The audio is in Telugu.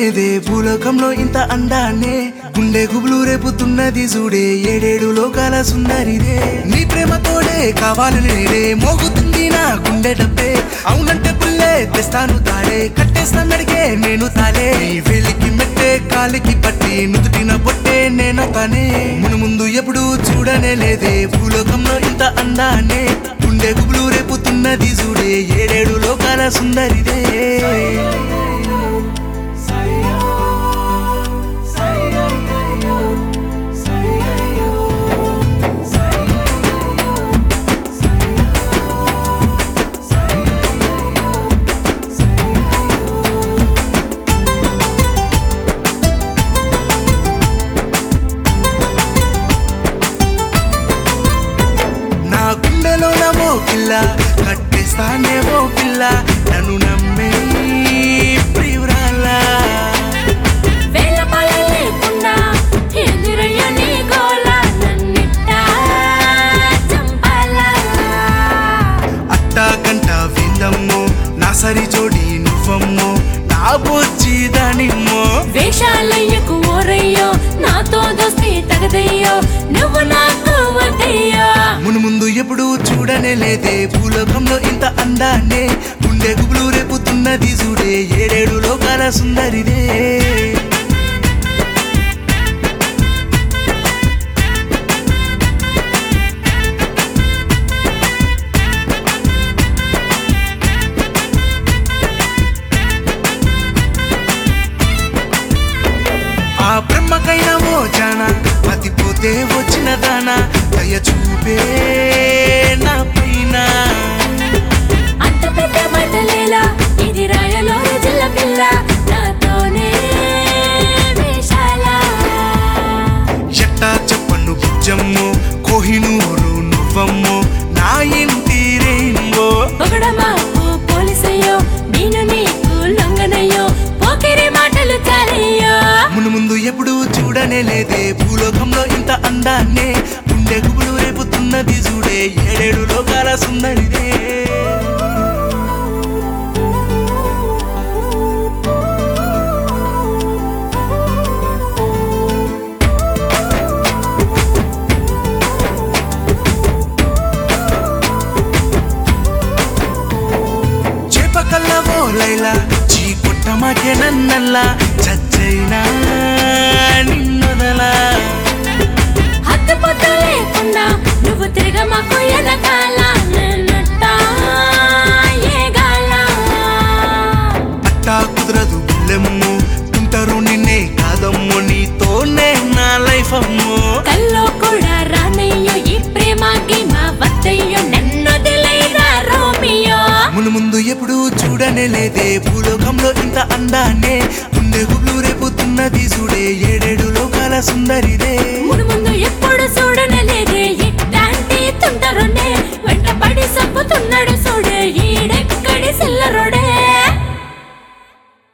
లేదే భూలోకంలో ఇంత అందాన్నే గుండె గుబులు రేపుతున్నది చూడే ఏడేడు లోకాల సుందరిదే నీ ప్రేమతోడే కావాలని నేడే మోగుతుంది నా గుండె డబ్బే అవునంటే పుల్లే తెస్తాను తాడే కట్టేస్తానడిగే నేను తాలే నీ వేలికి మెట్టే కాలికి పట్టి నుదుటిన బొట్టే నేను తానే మును ముందు ఎప్పుడు చూడనే లేదే భూలోకంలో ఇంత అందాన్నే గుండె గుబులు రేపుతున్నది చూడే ఏడేడు లోకాల సుందరిదే నా గుండెలో నమో పిల్ల కట్టేస్తానేమో పిల్ల నన్ను నమ్మే ప్రియురాలా వేల పాల లేకుండా ఎదురయ్య నీ గోల నన్నిట్టా చంపాలా అట్టా గంట విందమ్మో నా సరి జోడి నువ్వమ్మో నా బొచ్చి దానిమ్మో వేషాలయ్యకు ఓరయ్యో నాతో దోస్తి తగదయ్యో నువ్వు నాకు వద్దయ్యో మును ముందు ఎప్పుడు చూడనే లేదే భూలోకంలో ఇంత అందాన్నే గుండె గుబులు రేపుతున్నది చూడే ఏడేడు లోకాల సుందరిదే ఆ బ్రహ్మకైనా ఓ జాన మతిపోతే వచ్చిన దాన దయ చూపే నా పైన అంత పెద్ద మాటలేలా ఇది రాయలో జిల్ల పిల్ల నాతోనే వేషాలా ఎట్టా చెప్పను బుజ్జమ్మో కోహినూరు నువ్వమ్మో నా ఇంటి రెయిన్బో పొగడమాకు పోలీసయ్యో నేను నీకు లొంగనయ్యో పోకిరి మాటలు చాలయ్యో మును ముందు ఎప్పుడు చూడనే లేదే భూలోకంలో ఇంత అందాన్నే గుండె గుబులు రేపుతున్నది చూడే ఏడేడు లోకాల సుందరిదే చేపకల్లవో లైలా చీ కొట్టమాకే నన్నల్లా చచ్చైనా నిన్నదలా హద్దు పొద్దు లేకుండా నువ్వు తిరగమాకు ఎనకాల నన్నట్టా ఏగాల అట్టా కుదరదు బుల్లెమ్మో తుంటరు నిన్నే కాదమ్మో నీతోనే నా లైఫ్ అమ్మో కల్లో కూడా రానయ్యో ఈ ప్రేమ గీమ వద్దయ్యో నన్నొదిలైరా రోమియో మును ముందు ఎప్పుడు చూడనే లేదే భూలోకంలో ఇంత అందాన్నే గుండె గుబులు రేపుతున్నది చూడే ఏడేడు లోకాల సుందరిదే